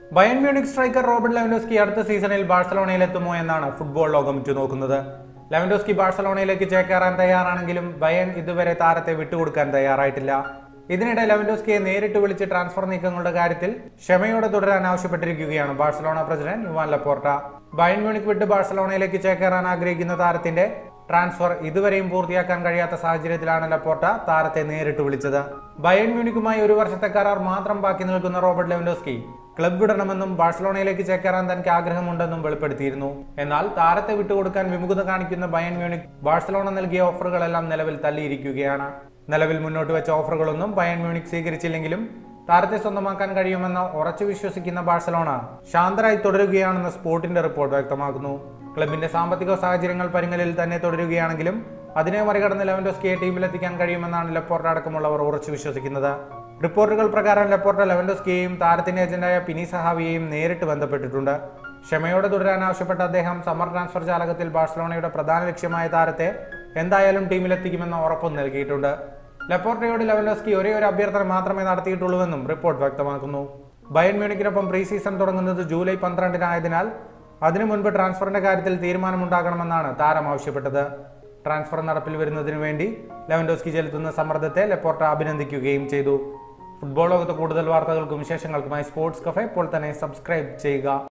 Bayern Munich striker Robert Lewandowski അടുത്ത സീസണിൽ ബാഴ്സലോണയിൽ എത്തുമോ എന്നാണ് ഫുട്ബോൾ ലോകം ഉറ്റുനോക്കുന്നത് ലെവൻഡോസ്കി ബാഴ്സലോണയിലേക്ക് ചേക്കേറാൻ തയ്യാറാണെങ്കിലും ബയൺ ഇതുവരെ താരത്തെ വിട്ടുകൊടുക്കാൻ തയ്യാറായിട്ടില്ല ഇതിനിടെ ലെവൻഡോസ്കിയെ നേരിട്ട് വിളിച്ച് ട്രാൻസ്ഫർ നീക്കങ്ങളുടെ കാര്യത്തിൽ ക്ഷമയോടെ തുടരാൻ ആവശ്യപ്പെട്ടിരിക്കുകയാണ് Barcelona president Joan Laporta Bayern Munich വിട്ട് ബാഴ്സലോണയിലേക്ക് ചേക്കേറാൻ ആഗ്രഹിക്കുന്ന താരത്തിന്റെ ട്രാൻസ്ഫർ ഇതുവരെയും പൂർത്തിയാക്കാൻ കഴിയാത്ത സാഹചര്യത്തിലാണ് ലപ്പോർട്ട താരത്തെ നേരിട്ട് വിളിച്ചത് ബയൺ മ്യൂണിക്കുമായി ഒരു വർഷത്തെ കരാർ മാത്രം ബാക്കി നിൽക്കുന്ന റോബർട്ട് ലെവൻഡോസ്കി ക്ലബ് വിടണമെന്നും ബാഴ്സലോണയിലേക്ക് ചേക്കേറാൻ തനിക്ക് ആഗ്രഹമുണ്ടെന്നും വെളിപ്പെടുത്തിയിരുന്നു എന്നാൽ താരത്തെ വിട്ടുകൊടുക്കാൻ വിമുഖത കാണിക്കുന്ന ബയൺ മ്യൂണിക് ബാഴ്സലോണ നൽകിയ ഓഫറുകളെല്ലാം നിലവിൽ തള്ളിയിരിക്കുകയാണ് നിലവിൽ മുന്നോട്ട് വെച്ച ഓഫറുകളൊന്നും ബയൺ മ്യൂണിക് സ്വീകരിച്ചില്ലെങ്കിലും താരത്തെ സ്വന്തമാക്കാൻ കഴിയുമെന്ന് ഉറച്ചു വിശ്വസിക്കുന്ന ബാഴ്സലോണ ശാന്തരായി തുടരുകയാണെന്ന് സ്പോർട്ടിന്റെ റിപ്പോർട്ട് വ്യക്തമാക്കുന്നു ക്ലബിന്റെ സാമ്പത്തിക സാഹചര്യങ്ങൾ പരിങ്ങലിൽ തന്നെ തുടരുകയാണെങ്കിലും അതിനെ മറികടന്ന് ലെവൻഡോസ്കിയെ ടീമിലെത്തിക്കാൻ കഴിയുമെന്നാണ് ലെപ്പോർട്ട് അടക്കമുള്ളവർ ഉറച്ചു വിശ്വസിക്കുന്നത് റിപ്പോർട്ടുകൾ പ്രകാരം ലെപ്പോർട്ട് ലെവൻഡോസ്കിയെയും താരത്തിന്റെ ഏജന്റായ പിനി സഹാവിയെയും നേരിട്ട് ബന്ധപ്പെട്ടിട്ടുണ്ട് ക്ഷമയോടെ തുടരാൻ ആവശ്യപ്പെട്ട അദ്ദേഹം സമ്മർ ട്രാൻസ്ഫർ ജാലകത്തിൽ ബാഴ്സലോണയുടെ പ്രധാന ലക്ഷ്യമായ താരത്തെ എന്തായാലും ടീമിലെത്തിക്കുമെന്ന ഉറപ്പും നൽകിയിട്ടുണ്ട് ലെപ്പോർട്ടയോട് ലെവൻഡോസ്കി ഒരേ ഒരു അഭ്യർത്ഥന മാത്രമേ നടത്തിയിട്ടുള്ളൂവെന്നും റിപ്പോർട്ട് വ്യക്തമാക്കുന്നു ബയൺ മ്യൂണിക്കിനൊപ്പം പ്രീ സീസൺ തുടങ്ങുന്നത് ജൂലൈ പന്ത്രണ്ടിനായതിനാൽ അതിനു മുൻപ് ട്രാൻസ്ഫറിന്റെ കാര്യത്തിൽ തീരുമാനമുണ്ടാകണമെന്നാണ് താരം ആവശ്യപ്പെട്ടത് ട്രാൻസ്ഫർ നടപ്പിൽ വരുന്നതിനു വേണ്ടി ലെവൻഡോസ്കി ചെലുത്തുന്ന സമ്മർദ്ദത്തെ ലെപ്പോർട്ട അഭിനന്ദിക്കുകയും ചെയ്തു ഫുട്ബോൾ ലോകത്ത് കൂടുതൽ വാർത്തകൾക്കും വിശേഷങ്ങൾക്കുമായി സ്പോർട്സ് കഫേ ഇപ്പോൾ തന്നെ സബ്സ്ക്രൈബ് ചെയ്യുക